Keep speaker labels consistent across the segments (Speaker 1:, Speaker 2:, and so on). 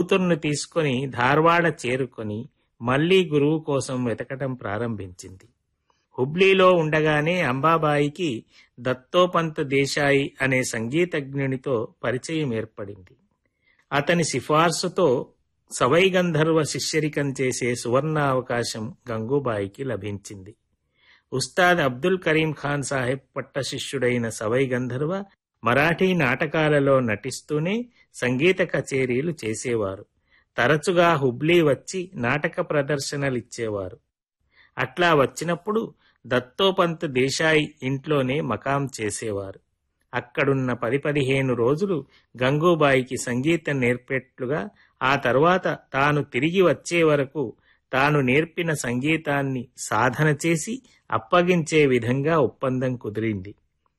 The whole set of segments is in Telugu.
Speaker 1: కూతుర్ను తీసుకొని ధార్వాడ చేరుకొని మళ్లీ గురువు కోసం వెతకటం ప్రారంభించింది హుబ్లీలో ఉండగానే అంబాబాయికి దత్తోపంత్ దేశాయి అనే సంగీతజ్ఞునితో పరిచయం ఏర్పడింది అతని సిఫార్సుతో సవై గంధర్వ శిష్యరికం చేసే సువర్ణావకాశం గంగూబాయికి లభించింది ఉస్తాద్ అబ్దుల్ కరీం ఖాన్ సాహెబ్ పట్ట శిష్యుడైన సవై గంధర్వ మరాఠీ నాటకాలలో నటిస్తూనే సంగీత కచేరీలు చేసేవారు తరచుగా హుబ్లీ వచ్చి నాటక ప్రదర్శనలిచ్చేవారు అట్లా వచ్చినప్పుడు దత్తోపంత్ దేశాయి ఇంట్లోనే మకాం చేసేవారు అక్కడున్న పది పదిహేను రోజులు గంగూబాయికి సంగీతం నేర్పేట్లుగా ఆ తరువాత తాను తిరిగి వచ్చే వరకు తాను నేర్పిన సంగీతాన్ని సాధన చేసి అప్పగించే విధంగా ఒప్పందం కుదిరింది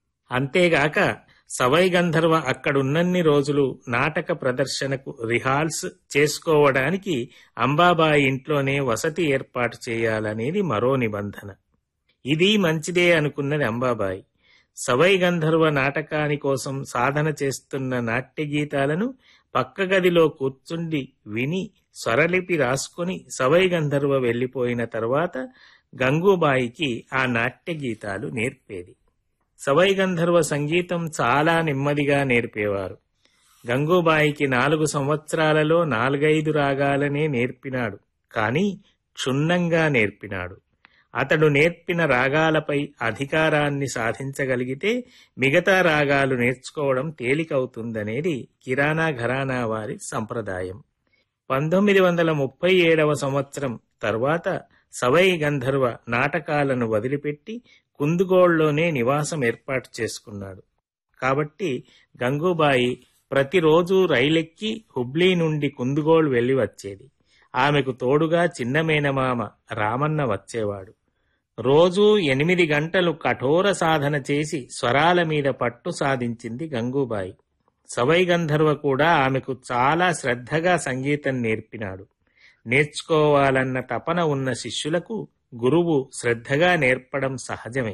Speaker 1: అంతేగాక సవై గంధర్వ అక్కడున్నన్ని రోజులు నాటక ప్రదర్శనకు రిహార్స్ చేసుకోవడానికి అంబాబాయి ఇంట్లోనే వసతి ఏర్పాటు చేయాలనేది మరో నిబంధన ఇది మంచిదే అనుకున్నది అంబాబాయి సవై గంధర్వ నాటకాని కోసం సాధన చేస్తున్న నాట్య గీతాలను పక్క గదిలో కూర్చుండి విని స్వరలిపి రాసుకుని సవై గంధర్వ వెళ్లిపోయిన తర్వాత గంగూబాయికి ఆ నాట్య గీతాలు నేర్పేది సవై గంధర్వ సంగీతం చాలా నెమ్మదిగా నేర్పేవారు గంగూబాయికి నాలుగు సంవత్సరాలలో నాలుగైదు రాగాలనే నేర్పినాడు కానీ క్షుణ్ణంగా నేర్పినాడు అతడు నేర్పిన రాగాలపై అధికారాన్ని సాధించగలిగితే మిగతా రాగాలు నేర్చుకోవడం తేలికవుతుందనేది కిరాణా ఘరానా వారి సంప్రదాయం పంతొమ్మిది వందల ముప్పై ఏడవ సంవత్సరం తర్వాత సవై గంధర్వ నాటకాలను వదిలిపెట్టి కుందుగోళ్లోనే నివాసం ఏర్పాటు చేసుకున్నాడు కాబట్టి గంగూబాయి ప్రతిరోజు రైలెక్కి హుబ్లీ నుండి కుందుగోళ్ వెళ్లి వచ్చేది ఆమెకు తోడుగా చిన్న మేనమామ రామన్న వచ్చేవాడు రోజూ ఎనిమిది గంటలు కఠోర సాధన చేసి స్వరాల మీద పట్టు సాధించింది గంగూబాయి సవై గంధర్వ కూడా ఆమెకు చాలా శ్రద్ధగా సంగీతం నేర్పినాడు నేర్చుకోవాలన్న తపన ఉన్న శిష్యులకు గురువు శ్రద్ధగా నేర్పడం సహజమే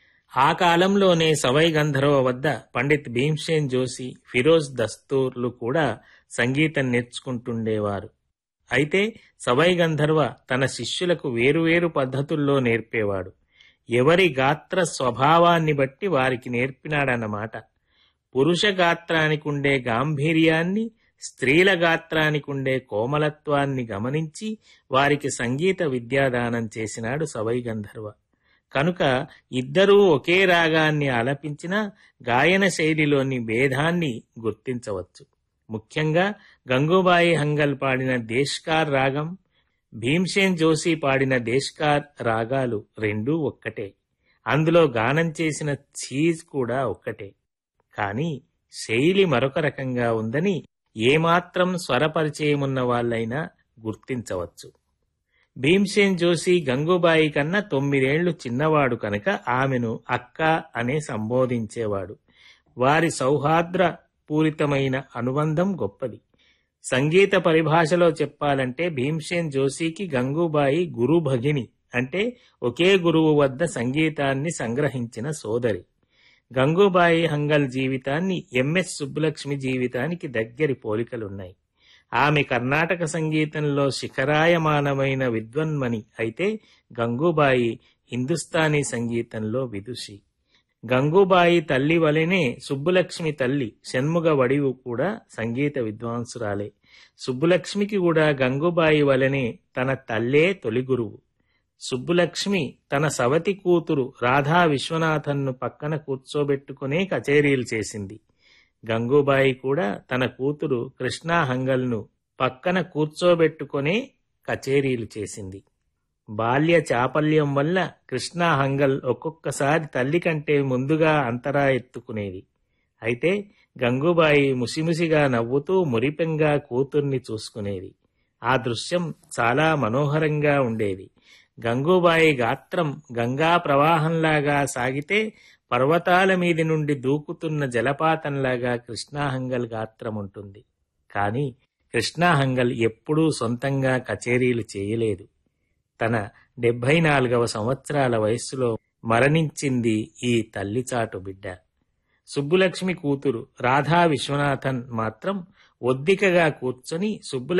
Speaker 1: ఆ కాలంలోనే సవై గంధర్వ వద్ద పండిత్ భీమ్సేన్ జోషి ఫిరోజ్ దస్తూర్లు కూడా సంగీతం నేర్చుకుంటుండేవారు అయితే సవై గంధర్వ తన శిష్యులకు వేరువేరు పద్ధతుల్లో నేర్పేవాడు ఎవరి గాత్ర స్వభావాన్ని బట్టి వారికి నేర్పినాడన్నమాట పురుష గాత్రానికి ఉండే గాంభీర్యాన్ని స్త్రీల గాత్రానికి ఉండే కోమలత్వాన్ని గమనించి వారికి సంగీత విద్యాదానం చేసినాడు సవై గంధర్వ కనుక ఇద్దరూ ఒకే రాగాన్ని ఆలపించిన గాయన శైలిలోని భేదాన్ని గుర్తించవచ్చు ముఖ్యంగా గంగూబాయి హంగల్ పాడిన దేశ్కార్ రాగం భీమ్సేన్ జోషి పాడిన దేశ్కార్ రాగాలు రెండూ ఒక్కటే అందులో గానం చేసిన చీజ్ కూడా ఒక్కటే కానీ శైలి మరొక రకంగా ఉందని ఏమాత్రం స్వరపరిచయమున్న వాళ్ళైనా గుర్తించవచ్చు భీమ్సేన్ జోషి గంగూబాయి కన్నా తొమ్మిదేళ్లు చిన్నవాడు కనుక ఆమెను అక్క అనే సంబోధించేవాడు వారి సౌహార్ద్ర పూరితమైన అనుబంధం గొప్పది సంగీత పరిభాషలో చెప్పాలంటే భీమ్సేన్ జోషికి గంగూబాయి గురు భగిని అంటే ఒకే గురువు వద్ద సంగీతాన్ని సంగ్రహించిన సోదరి గంగూబాయి హంగల్ జీవితాన్ని ఎంఎస్ సుబ్బలక్ష్మి జీవితానికి దగ్గరి పోలికలున్నాయి ఆమె కర్ణాటక సంగీతంలో శిఖరాయమానమైన విద్వన్మణి అయితే గంగూబాయి హిందుస్థానీ సంగీతంలో విదుషి గంగూబాయి తల్లి వలెనే సుబ్బులక్ష్మి తల్లి షణ్ముగ వడివు కూడా సంగీత విద్వాంసురాలే సుబ్బులక్ష్మికి కూడా గంగూబాయి వలెనే తన తల్లే తొలి గురువు సుబ్బులక్ష్మి తన సవతి కూతురు రాధా విశ్వనాథన్ను పక్కన కూర్చోబెట్టుకునే కచేరీలు చేసింది గంగూబాయి కూడా తన కూతురు కృష్ణా హంగల్ను పక్కన కూర్చోబెట్టుకునే కచేరీలు చేసింది బాల్య చాపల్యం వల్ల కృష్ణా హంగల్ ఒక్కొక్కసారి తల్లి కంటే ముందుగా అంతరా ఎత్తుకునేది అయితే గంగూబాయి ముసిముసిగా నవ్వుతూ మురిపెంగా కూతుర్ని చూసుకునేది ఆ దృశ్యం చాలా మనోహరంగా ఉండేది గంగూబాయి గాత్రం గంగా ప్రవాహంలాగా సాగితే పర్వతాల మీది నుండి దూకుతున్న జలపాతంలాగా కృష్ణాహంగల్ గాత్రం ఉంటుంది కానీ కృష్ణాహంగల్ ఎప్పుడూ సొంతంగా కచేరీలు చేయలేదు తన డెబ్బై నాలుగవ సంవత్సరాల వయస్సులో మరణించింది ఈ తల్లిచాటు బిడ్డ సుబ్బులక్ష్మి కూతురు రాధా విశ్వనాథన్ మాత్రం ఒద్దికగా కూర్చొని సుబ్బుల